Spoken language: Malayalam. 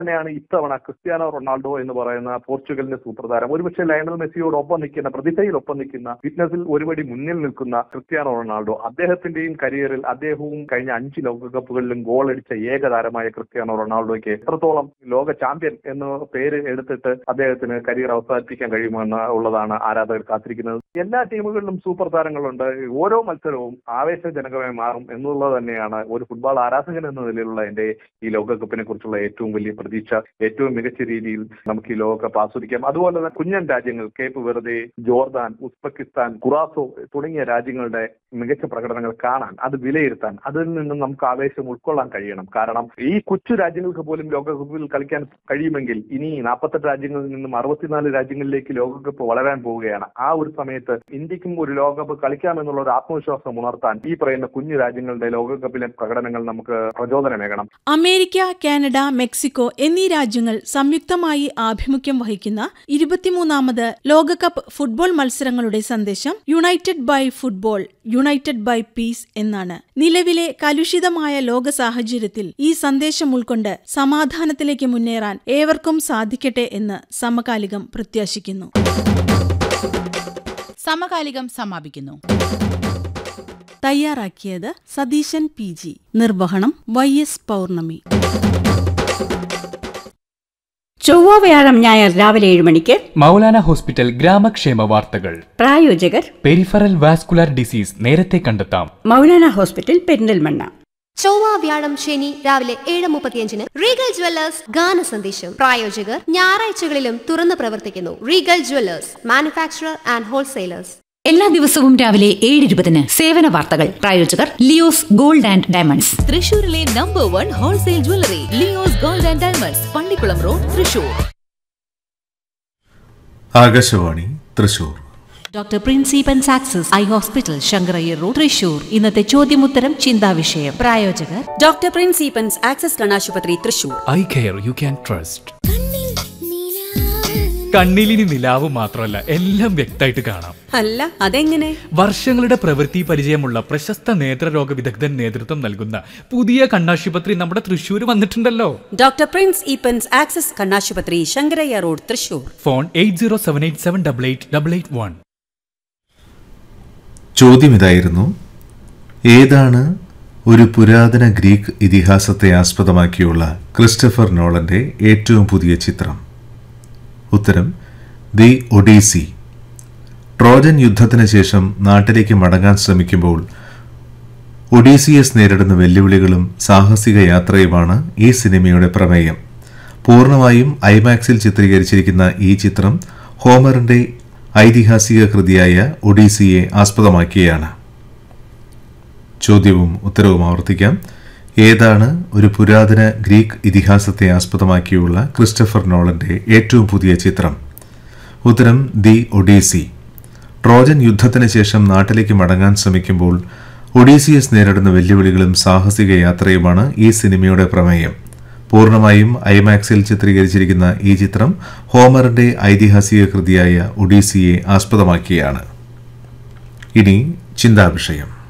തന്നെയാണ് ഇത്തവണ ക്രിസ്ത്യാനോ റൊണാൾഡോ എന്ന് പറയുന്ന പോർച്ചുഗലിന്റെ സൂപ്പർ താരം ഒരുപക്ഷെ ലയണൽ മെസ്സിയോടൊപ്പം നിൽക്കുന്ന പ്രതിഭയിലൊപ്പം നിൽക്കുന്ന ഫിറ്റ്നസിൽ ഒരുപടി മുന്നിൽ നിൽക്കുന്ന ക്രിസ്ത്യാനോ റൊണാൾഡോ അദ്ദേഹത്തിന്റെയും കരിയറിൽ അദ്ദേഹവും കഴിഞ്ഞ അഞ്ച് ലോകകപ്പുകളിലും ഗോൾ അടിച്ച ഏക താരമായ ക്രിസ്ത്യാനോ റൊണാൾഡോയ്ക്ക് എത്രത്തോളം ലോക ചാമ്പ്യൻ എന്ന പേര് എടുത്തിട്ട് അദ്ദേഹത്തിന് കരിയർ അവസാനിപ്പിക്കാൻ കഴിയുമെന്ന് ഉള്ളതാണ് ആരാധകർ കാത്തിരിക്കുന്നത് എല്ലാ ടീമുകളിലും സൂപ്പർ താരങ്ങളുണ്ട് ഓരോ മത്സരവും ആവേശജനകമായി മാറും എന്നുള്ളത് തന്നെയാണ് ഒരു ഫുട്ബോൾ ആരാധകൻ എന്ന നിലയിലുള്ള എന്റെ ഈ ലോകകപ്പിനെ കുറിച്ചുള്ള ഏറ്റവും വലിയ പ്രതീക്ഷ ഏറ്റവും മികച്ച രീതിയിൽ നമുക്ക് ഈ ലോകകപ്പ് ആസ്വദിക്കാം അതുപോലെ തന്നെ കുഞ്ഞൻ രാജ്യങ്ങൾ കേപ്പ് വെറുതെ ജോർദാൻ ഉസ്ബെക്കിസ്ഥാൻ കുറാസോ തുടങ്ങിയ രാജ്യങ്ങളുടെ മികച്ച പ്രകടനങ്ങൾ കാണാൻ അത് വിലയിരുത്താൻ അതിൽ നിന്നും നമുക്ക് ആവേശം ഉൾക്കൊള്ളാൻ കഴിയണം കാരണം ഈ കൊച്ചു രാജ്യങ്ങൾക്ക് പോലും ലോകകപ്പിൽ കളിക്കാൻ കഴിയുമെങ്കിൽ ഇനി നാൽപ്പത്തെട്ട് രാജ്യങ്ങളിൽ നിന്നും അറുപത്തിനാല് രാജ്യങ്ങളിലേക്ക് ലോകകപ്പ് വളരാൻ പോവുകയാണ് ആ ഒരു സമയത്ത് ഇന്ത്യക്കും ഒരു ലോകകപ്പ് കളിക്കാമെന്നുള്ള ഒരു ആത്മവിശ്വാസം ഉണർത്താൻ ഈ പറയുന്ന കുഞ്ഞു രാജ്യങ്ങളുടെ ലോകകപ്പിലെ പ്രകടനങ്ങൾ നമുക്ക് പ്രചോദനമേകണം അമേരിക്ക കാനഡ മെക്സിക്കോ എന്നീ രാജ്യങ്ങൾ സംയുക്തമായി ആഭിമുഖ്യം വഹിക്കുന്ന ഇരുപത്തിമൂന്നാമത് ലോകകപ്പ് ഫുട്ബോൾ മത്സരങ്ങളുടെ സന്ദേശം united by football united by peace എന്നാണ് നിലവിലെ കലുഷിതമായ ലോക സാഹചര്യത്തിൽ ഈ സന്ദേശം ഉൾക്കൊണ്ട് സമാധാനത്തിലേക്ക് മുന്നേറാൻ ഏവർക്കും സാധിക്കട്ടെ എന്ന് സമകാലികം പ്രത്യാശിക്കുന്നു സമകാലികം സമാപിക്കുന്നു തയ്യാറാക്കിയത് സതീശൻ പി ജി നിർവഹണം വൈ എസ് പൗർണമി ചൊവ്വ വ്യാഴം ഞായർ രാവിലെ ഏഴ് മണിക്ക് മൗലാന ഹോസ്പിറ്റൽ ഗ്രാമക്ഷേമ വാർത്തകൾ പ്രായോജകർ പെരിഫറൽ വാസ്കുലർ ഡിസീസ് നേരത്തെ കണ്ടെത്താം മൗലാന ഹോസ്പിറ്റൽ പെരിന്തൽമണ്ണ ചൊവ്വ വ്യാഴം ശനി രാവിലെ ഏഴ് മുപ്പത്തിയഞ്ചിന് റീഗൽ ജ്വല്ലേഴ്സ് ഗാന സന്ദേശം പ്രായോജകർ ഞായറാഴ്ചകളിലും തുറന്നു പ്രവർത്തിക്കുന്നു Regal jewellers manufacturer and wholesalers എല്ലാ ദിവസവും രാവിലെ ഏഴ് ഇരുപതിന് സേവന വാർത്തകൾ പ്രായോജകർ ലിയോസ് ഗോൾഡ് ആൻഡ് ഡയമണ്ട്സ് തൃശൂരിലെ number one wholesale jewellery Leo's gold and diamonds Pallikulam road Thrissur Akashvani Thrissur doctor principal success eye hospital Shankara Iyer road Thrissur ഇന്നത്തെ ചോദ്യമുത്തരം ചിന്താവിഷയം പ്രായോജകർ ഡോക്ടർ പ്രിൻസിപ്പൻസ് ആക്സസ് കണാശുപത്രി Thrissur eye care you can trust കണ്ണിലിനി നിലാവ് മാത്രമല്ല എല്ലാം വ്യക്തമായിട്ട് കാണാം അല്ല അതെങ്ങനെ വർഷങ്ങളുടെ പ്രവൃത്തി പരിചയമുള്ള പ്രശസ്ത നേത്രരോഗ വിദഗ്ധൻ നേതൃത്വം നൽകുന്ന പുതിയ കണ്ണാശുപത്രി നമ്മുടെ തൃശ്ശൂർ വന്നിട്ടുണ്ടല്ലോ ഡോക്ടർ പ്രിൻസ് ഈപ്പൻസ് ആക്സസ് കണ്ണാശുപത്രി Sankarayya road Thrissur phone eight zero seven eight seven double eight double eight one ചോദ്യം ഇതായിരുന്നു ഏതാണ് ഒരു പുരാതന ഗ്രീക്ക് ഇതിഹാസത്തെ ആസ്പദമാക്കിയുള്ള ക്രിസ്റ്റഫർ നോളന്റെ ഏറ്റവും പുതിയ ചിത്രം ഉത്തരം ദി ഒഡീസി ട്രോജൻ യുദ്ധത്തിന് ശേഷം നാട്ടിലേക്ക് മടങ്ങാൻ ശ്രമിക്കുമ്പോൾ ഒഡീസിയസ് നേരിടുന്ന വെല്ലുവിളികളും സാഹസിക യാത്രയുമാണ് ഈ സിനിമയുടെ പ്രമേയം പൂർണ്ണമായും ഐമാക്സിൽ ചിത്രീകരിച്ചിരിക്കുന്ന ഈ ചിത്രം ഹോമറിന്റെ ഐതിഹാസിക കൃതിയായ ഒഡീസിയെ ആസ്പദമാക്കിയാണ് ചോദ്യവും ഉത്തരവും ആവർത്തിക്കാം ഏതാണ് ഒരു പുരാതന ഗ്രീക്ക് ഇതിഹാസത്തെ ആസ്പദമാക്കിയുള്ള ക്രിസ്റ്റഫർ നോളന്റെ ഏറ്റവും പുതിയ ചിത്രം ഉത്തരം ദി ഒഡീസി ട്രോജൻ യുദ്ധത്തിന് ശേഷം നാട്ടിലേക്ക് മടങ്ങാൻ ശ്രമിക്കുമ്പോൾ ഒഡീസിയസ് നേരിടുന്ന വെല്ലുവിളികളും സാഹസിക യാത്രയുമാണ് ഈ സിനിമയുടെ പ്രമേയം പൂർണ്ണമായും ഐമാക്സിൽ ചിത്രീകരിച്ചിരിക്കുന്ന ഈ ചിത്രം ഹോമറിന്റെ ഐതിഹാസിക കൃതിയായ ഒഡീസിയെ ആസ്പദമാക്കിയാണ് ഇനി ചിന്താവിഷയം